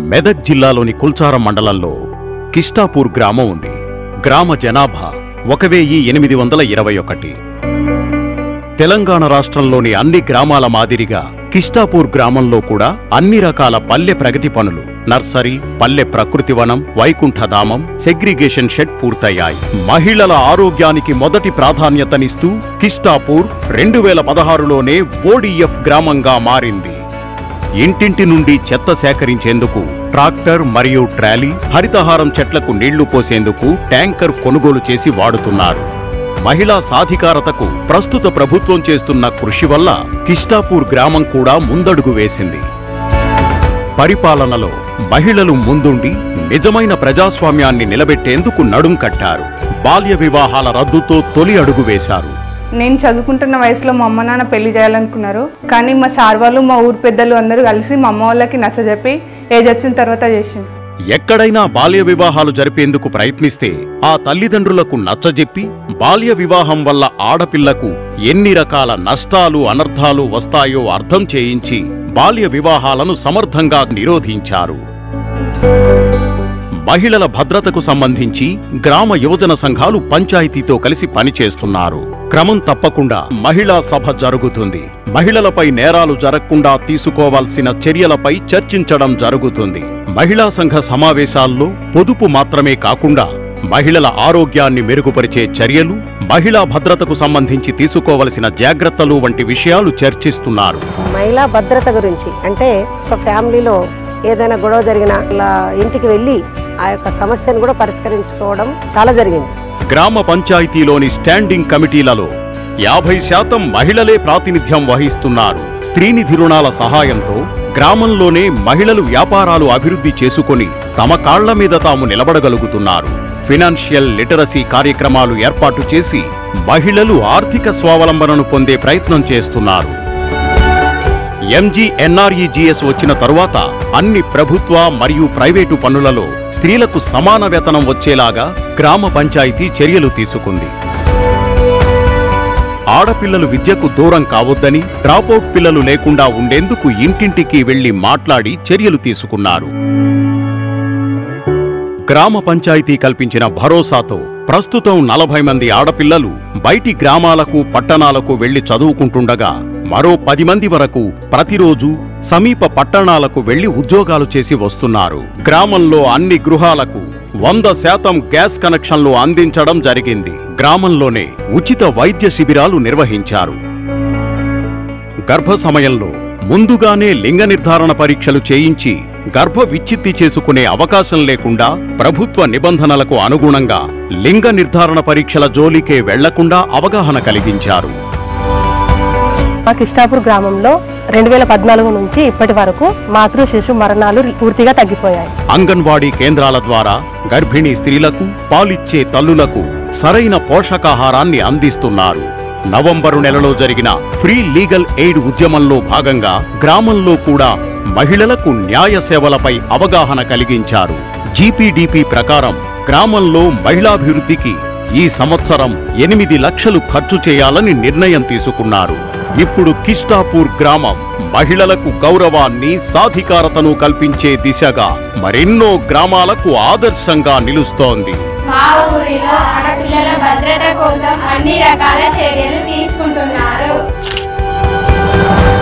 మెదక్ జిల్లాలోని కుల్చారం మండలంలో కిష్టాపూర్ గ్రామం ఉంది గ్రామ జనాభా ఒక వెయ్యి ఎనిమిది వందల ఇరవై ఒకటి తెలంగాణ రాష్ట్రంలోని అన్ని గ్రామాల మాదిరిగా కిష్టాపూర్ గ్రామంలో కూడా అన్ని రకాల పల్లె ప్రగతి పనులు నర్సరీ పల్లె ప్రకృతి వనం వైకుంఠధామం సెగ్రిగేషన్ షెడ్ పూర్తయ్యాయి మహిళల ఆరోగ్యానికి మొదటి ప్రాధాన్యతనిస్తూ కిష్టాపూర్ రెండు వేల పదహారులోనే ఓడిఎఫ్ గ్రామంగా మారింది ఇంటింటి నుండి చెత్త సేకరించేందుకు ట్రాక్టర్ మరియు ట్రాలీ హరితహారం చెట్లకు నీళ్లు పోసేందుకు ట్యాంకర్ కొనుగోలు చేసి వాడుతున్నారు మహిళా సాధికారతకు ప్రస్తుత ప్రభుత్వం చేస్తున్న కృషి వల్ల కిష్టాపూర్ గ్రామం కూడా ముందడుగు వేసింది పరిపాలనలో మహిళలు ముందుండి నిజమైన ప్రజాస్వామ్యాన్ని నిలబెట్టేందుకు నడుం కట్టారు బాల్య వివాహాల రద్దుతో తొలి అడుగు వేశారు నేను చదువుకుంటున్న వయసులో మా అమ్మ నాన్న పెళ్లి చేయాలనుకున్నారు కానీ మా సార్ వాళ్ళు మా ఊరు పెద్దలు అందరూ కలిసి మా అమ్మ వాళ్ళకి నచ్చజెప్పి ఏజ్ వచ్చిన తర్వాత చేసింది ఎక్కడైనా బాల్య వివాహాలు జరిపేందుకు ప్రయత్నిస్తే ఆ తల్లిదండ్రులకు నచ్చజెప్పి బాల్య వివాహం వల్ల ఆడపిల్లకు ఎన్ని రకాల నష్టాలు అనర్థాలు వస్తాయో అర్థం చేయించి బాల్య వివాహాలను సమర్థంగా నిరోధించారు మహిళల భద్రతకు సంబంధించి గ్రామ యువజన సంఘాలు పంచాయతీతో కలిసి పనిచేస్తున్నారు క్రమం తప్పకుండా మహిళా సభ జరుగుతుంది మహిళలపై నేరాలు జరగకుండా తీసుకోవాల్సిన చర్యలపై చర్చించడం జరుగుతుంది మహిళా సంఘ సమావేశాల్లో పొదుపు మాత్రమే కాకుండా మహిళల ఆరోగ్యాన్ని మెరుగుపరిచే చర్యలు మహిళా భద్రతకు సంబంధించి తీసుకోవలసిన జాగ్రత్తలు వంటి విషయాలు చర్చిస్తున్నారు మహిళా భద్రత గురించి అంటే ఒక ఫ్యామిలీలో ఏదైనా గొడవ జరిగినా ఇలా ఇంటికి వెళ్ళి ఆ యొక్క సమస్యను కూడా పరిష్కరించుకోవడం చాలా జరిగింది గ్రామ పంచాయతీలోని స్టాండింగ్ కమిటీలలో యాభై శాతం మహిళలే ప్రాతినిధ్యం వహిస్తున్నారు స్త్రీనిధి రుణాల సహాయంతో గ్రామంలోనే మహిళలు వ్యాపారాలు అభివృద్ధి చేసుకొని తమ కాళ్ల మీద తాము నిలబడగలుగుతున్నారు ఫినాన్షియల్ లిటరసీ కార్యక్రమాలు ఏర్పాటు చేసి మహిళలు ఆర్థిక స్వావలంబనను పొందే ప్రయత్నం చేస్తున్నారు ఎంజీ ఎన్ఆర్ఈజీఎస్ వచ్చిన తరువాత అన్ని ప్రభుత్వ మరియు ప్రైవేటు పనులలో స్త్రీలకు సమాన వేతనం వచ్చేలాగా గ్రామ పంచాయతీ చర్యలు తీసుకుంది ఆడపిల్లలు విద్యకు దూరం కావద్దని డ్రాపౌట్ పిల్లలు లేకుండా ఉండేందుకు ఇంటింటికి వెళ్లి మాట్లాడి చర్యలు తీసుకున్నారు గ్రామ పంచాయతీ కల్పించిన భరోసాతో ప్రస్తుతం నలభై మంది ఆడపిల్లలు బయటి గ్రామాలకు పట్టణాలకు వెళ్లి చదువుకుంటుండగా మరో పది మంది వరకు ప్రతిరోజు సమీప పట్టణాలకు వెళ్లి ఉద్యోగాలు చేసి వస్తున్నారు గ్రామంలో అన్ని గృహాలకు వంద శాతం గ్యాస్ కనెక్షన్లు అందించడం జరిగింది గ్రామంలోనే ఉచిత వైద్య శిబిరాలు నిర్వహించారు గర్భ సమయంలో ముందుగానే లింగ నిర్ధారణ పరీక్షలు చేయించి గర్భ విచ్ఛిత్తి చేసుకునే అవకాశం లేకుండా ప్రభుత్వ నిబంధనలకు అనుగుణంగా లింగ నిర్ధారణ పరీక్షల జోలికే వెళ్లకుండా అవగాహన కలిగించారు మా కిష్టాపూర్ గ్రామంలో రెండు వేల పద్నాలుగు నుంచి ఇప్పటి వరకు మాతృ శిశు మరణాలు పూర్తిగా తగ్గిపోయాయి అంగన్వాడీ కేంద్రాల ద్వారా గర్భిణీ స్త్రీలకు పాలిచ్చే తల్లులకు సరైన పోషకాహారాన్ని అందిస్తున్నారు నవంబరు నెలలో జరిగిన ఫ్రీ లీగల్ ఎయిడ్ ఉద్యమంలో భాగంగా గ్రామంలో కూడా మహిళలకు న్యాయ సేవలపై అవగాహన కలిగించారు జీపీడీపీ ప్రకారం గ్రామంలో మహిళాభివృద్ధికి ఈ సంవత్సరం ఎనిమిది లక్షలు ఖర్చు చేయాలని నిర్ణయం తీసుకున్నారు ఇప్పుడు కిష్టాపూర్ గ్రామం మహిళలకు గౌరవాన్ని సాధికారతను కల్పించే దిశగా మరెన్నో గ్రామాలకు ఆదర్శంగా నిలుస్తోంది మా ఊరిలో ఆడపిల్లల భద్రత కోసం అన్ని రకాల చర్యలు తీసుకుంటున్నారు